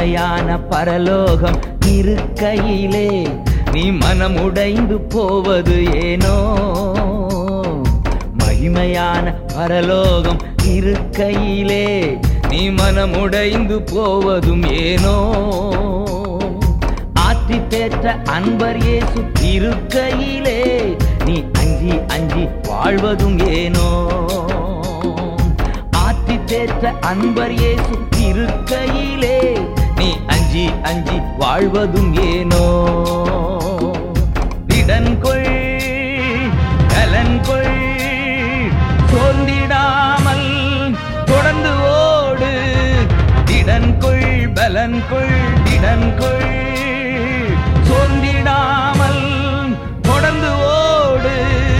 மகிமையான பரலோகம் இருக்கையிலே நீ மனமுடைந்து போவது ஏனோ மகிமையான பரலோகம் இருக்கையிலே நீ மனமுடைந்து போவதும் ஏனோ ஆற்றி பெற்ற அன்பர் இயேசு இருக்கையிலே நீ அஞ்சி அஞ்சி வாழ்வதும் ஏனோ ஆற்றி பெற்ற அன்பர் இயேசு இருக்கையிலே நீ அஞ்சி அஞ்சி வாழ்வதும் ஏனோ திடன் கொள் கலன் கொள் சோர்ந்திடாமல் தொடர்ந்து ஓடு திடன் கொள் பலன் கொள் திடன் கொள் சோர்ந்திடாமல் தொடர்ந்து ஓடு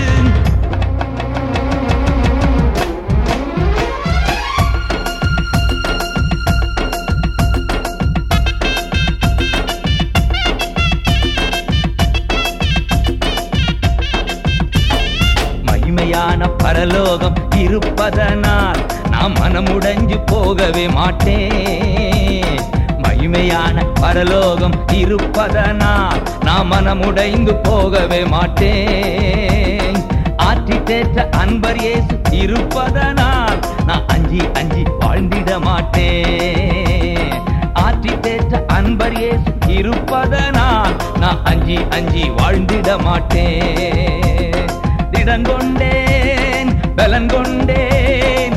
மகிமையான பரலோகம் இருப்பதனால் நான் மனமுடைஞ்சு போகவே மாட்டேன் மகிமையான பரலோகம் இருப்பதனால் நான் மனமுடைந்து போகவே மாட்டேன் ஆற்றி தேற்ற அன்பர் இயேசு இருப்பதனால் நான் அஞ்சி அஞ்சி வாழ்ந்திட மாட்டேன் ஆற்றி தேற்ற அன்பர் இயேசு இருப்பதனால் நான் அஞ்சி அஞ்சி வாழ்ந்திட மாட்டேன் திடன் கொண்டேன் பலன் கொண்டேன்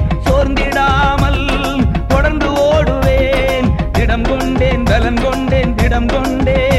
சோர்ந்திடாமல் தொடர்ந்து ஓடுவேன் திடம் கொண்டேன் பலன் கொண்டேன் திடம் கொண்டேன்